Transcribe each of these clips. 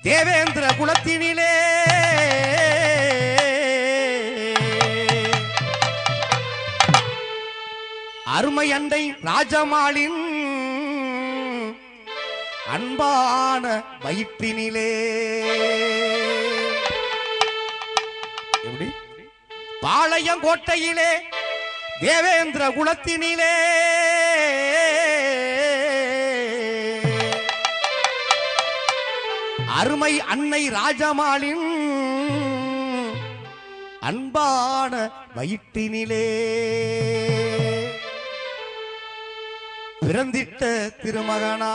தேவேந்திர குலத்தினிலே அருமை அண்டை ராஜமாளின் அன்பான வயிற்றினிலே எப்படி பாளையங்கோட்டையிலே தேவேந்திர குலத்தினிலே அருமை அன்னை ராஜமாளின் அன்பான வயிற்றினிலே பிறந்திட்ட திருமகனா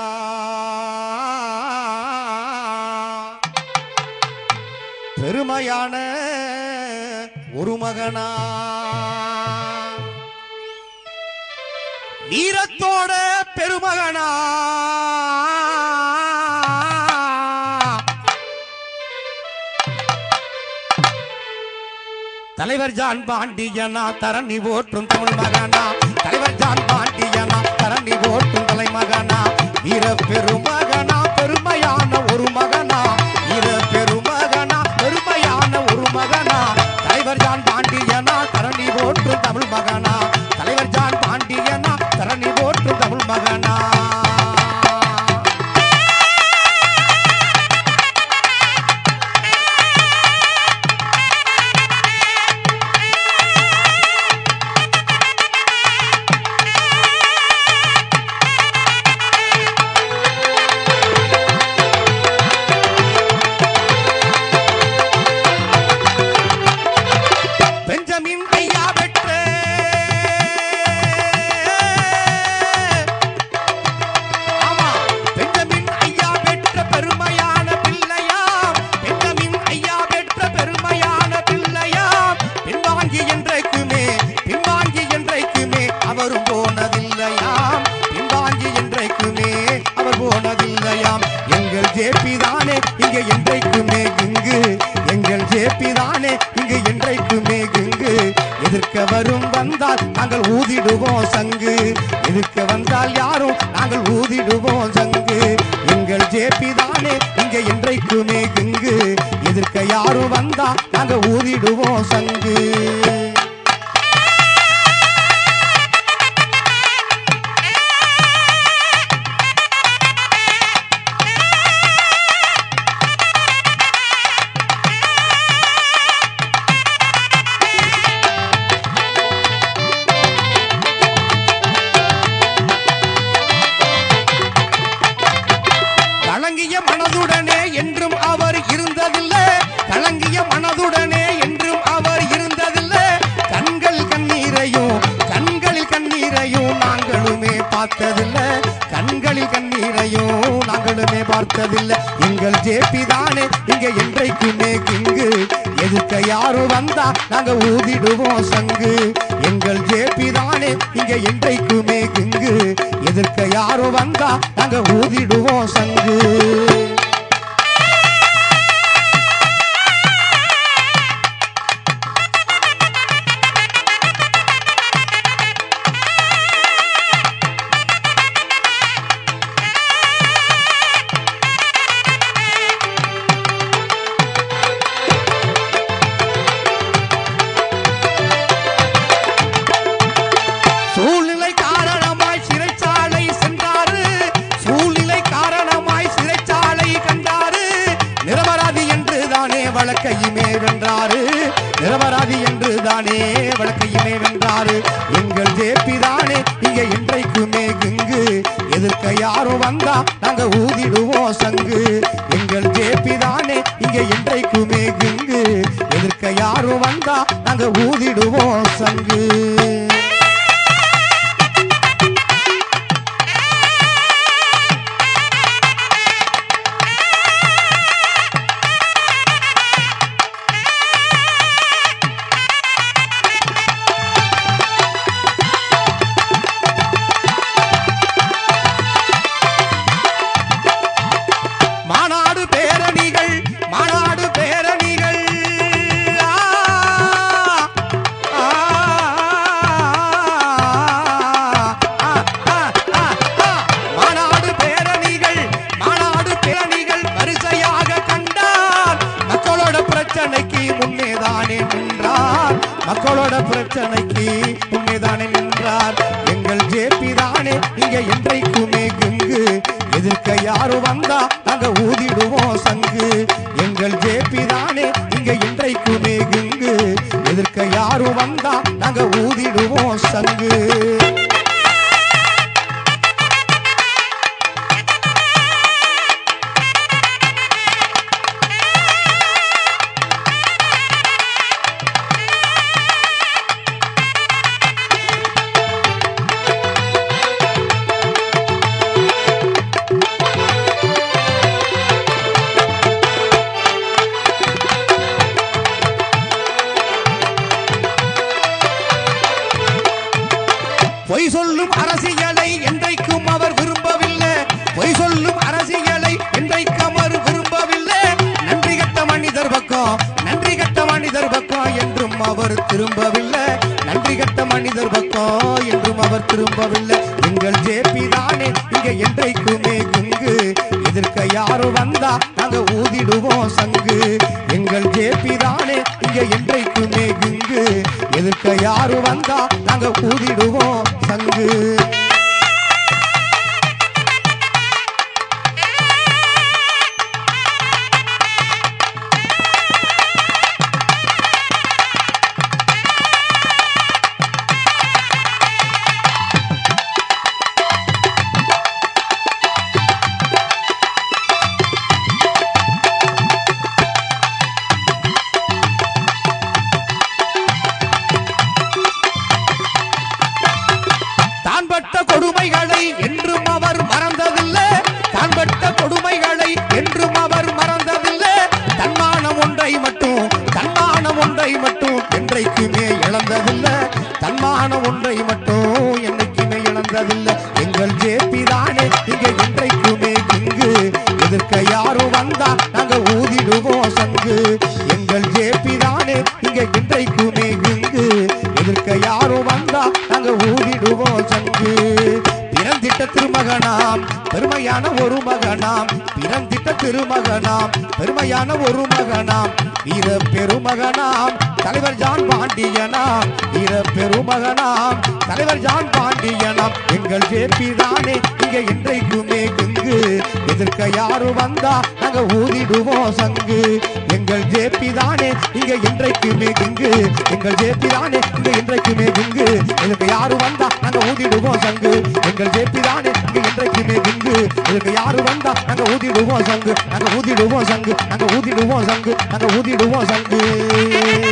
பெருமையான ஒரு மகனா வீரத்தோட பெருமகனா தலைவர் ஜான் பாண்டியனா தரணி ஓட்டும் தமிழ் மகனா தலைவர் ஜான் பாண்டியனா தரணி ஓட்டும் தலைமகனா வீர பெருமகனா பெருமையான ஒரு மகனா வீர பெருமகனா பெருமையான ஒரு மகனா தலைவர் ஜான் பாண்டியனா தரணி ஓட்டும் தமிழ் மகனா தலைவர் ஜான் பாண்டியனா தரணி ஓட்டும் தமிழ் மகனா பெஞ்சமின் ஐயா பெற்ற ஆமா பெஞ்சமின் ஐயா பெற்ற பெருமையான பிள்ளையாம் பெஞ்சமின் ஐயா பெற்ற பெருமையான பிள்ளையாம் பின்வாங்கி என்றைக்குமே பின்வாங்கி என்றைக்குமே அவரும் போனதில்லையாம் பின்வாங்கி என்றைக்குமே அவர் போனதில்லையாம் எங்கள் ஜேபி தானே இங்க என்றைக்குமே குங்கு எங்கள் ஜேபி தானே இங்கு என்றைக்குமே குங்கு எதிர்க்க வரும் வந்தால் நாங்கள் ஊதிடுவோம் சங்கு எதிர்க்க வந்தால் யாரும் நாங்கள் ஊதிடுவோம் சங்கு எங்கள் ஜேபி தானே இங்க என்றைக்குமே குங்கு எதிர்க்க யாரும் வந்தா நாங்க ஊதிடுவோம் சங்கு கலங்கிய மனதுடனே என்றும் அவர் இருந்ததில்லை கலங்கிய மனதுடனே என்றும் அவர் இருந்ததில்லை கண்கள் கண்ணீரையும் கண்களில் கண்ணீரையும் நாங்களுமே பார்த்ததில்லை கண்களில் கண்ணீரையும் நாங்களுமே பார்த்ததில்லை எங்கள் ஜேபி தானே இங்க என்றைக்குமே கிங்கு எதுக்க யாரும் வந்தா நாங்க ஊதிடுவோம் சங்கு எங்கள் ஜேபி தானே இங்க என்றைக்குமே கிங்கு எதிர்க்க யாரும் வந்தா நாங்க ஊதிடுவோம் சங்கு சூழ்நிலை காரணமாய் சிறைச்சாலை சென்றாரு சூழ்நிலை காரணமாய் சிறைச்சாலை கண்டாரு நிரபராதி என்று தானே வழக்கையுமே வென்றாரு நிரபராதி என்று தானே வழக்கையுமே வென்றாரு எங்கள் ஜேபி தானே இங்க என்றைக்குமே குங்கு எதிர்க்க யாரும் வந்தா நாங்க ஊதிடுவோம் சங்கு எங்கள் ஜேபி தானே இங்க என்றைக்குமே குங்கு எதிர்க்க யாரும் வந்தா நாங்க ஊதிடுவோம் சங்கு மாநாடு பேரணிகள் மாநாடு பேரணிகள் ஆ, ஆ, ஆ, மக்களோட பிரச்சனைக்கு உண்மைதானே நின்றார் எங்கள் ஜேபி தானே இங்க என்றைக்குமே குங்கு எதிர்க்க யாரு வந்தா நாங்க ஊதிடுவோம் சங்கு எங்கள் ஜேபி தானே இங்க என்றைக்குமே குங்கு எதிர்க்க யாரு வந்தா நாங்க ஊதிடுவோம் சங்கு பொய் சொல்லும் அரசியலை என்றைக்கும் அவர் விரும்பவில்லை பொய் சொல்லும் அரசியலை என்றைக்கும் அவர் விரும்பவில்லை நன்றி கட்ட மனிதர் பக்கம் நன்றி கட்ட மனிதர் பக்கம் என்றும் அவர் திரும்பவில்லை நன்றி கட்ட மனிதர் பக்கம் என்றும் அவர் திரும்பவில்லை எங்கள் ஜேபி தானே இங்க என்றைக்குமே குங்கு எதிர்க்க யாரு வந்தா நாங்க ஊதிடுவோம் சங்கு எங்கள் ஜேபி தானே இங்க என்றைக்குமே குங்கு எதிர்க்க யாரு வந்தா நாங்க ஊதிடுவோம் சங்கு தான் பட்ட கொடுமைகளை என்றும் அவர் மறந்ததில்லை தான் பட்ட கொடுமைகளை என்றும் அவர் மறந்ததில்லை தன்மானம் ஒன்றை மட்டும் தன்மானம் ஒன்றை மட்டும் என்றைக்குமே இழந்ததில்லை தன்மானம் ஒன்றை மட்டும் என்னைக்குமே இழந்ததில்லை எங்கள் ஜேபி தானே இங்க என்றைக்குமே இங்கு எதிர்க்க யாரும் வந்தா நாங்க ஊதிடுவோம் சங்கு எங்கள் ஜேபி தானே இங்க என்றைக்குமே இங்கு எதிர்க்க யாரும் வந்தா நாங்க ஊதிடுவோம் சங்கு பிறந்திட்ட திருமகனாம் பெருமையான ஒரு மகனாம் பிறந்திட்ட திருமகனாம் பெருமையான ஒரு மகனாம் வீர பெருமகனாம் தலைவர் ஜான் பாண்டியனாம் வீர பெருமகனாம் தலைவர் ஜான் பாண்டியனாம் எங்கள் ஜேபி தானே இங்க என்றைக்குமே குங்கு எதிர்க்க யாரு வந்தா நாங்க ஊதிடுவோம் சங்கு எங்கள் ஜேபி தானே இங்க என்றைக்குமே குங்கு எங்கள் ஜேபி தானே இங்க என்றைக்குமே குங்கு எதிர்க்க யாரு வந்தா நாங்க ஊதிடுவோம் சங்கு எங்கள் ஜேபி தானே இங்க என்றைக்குமே குங்கு எதிர்க்க யாரு வந்தா நாங்க ஊதிடுவோம் சங்கு நாங்க ஊதிடுவோம் சங்கு நாங்க ஊதிடுவோம் சங்கு நாங்க ஊதிடுவோம் சங்கு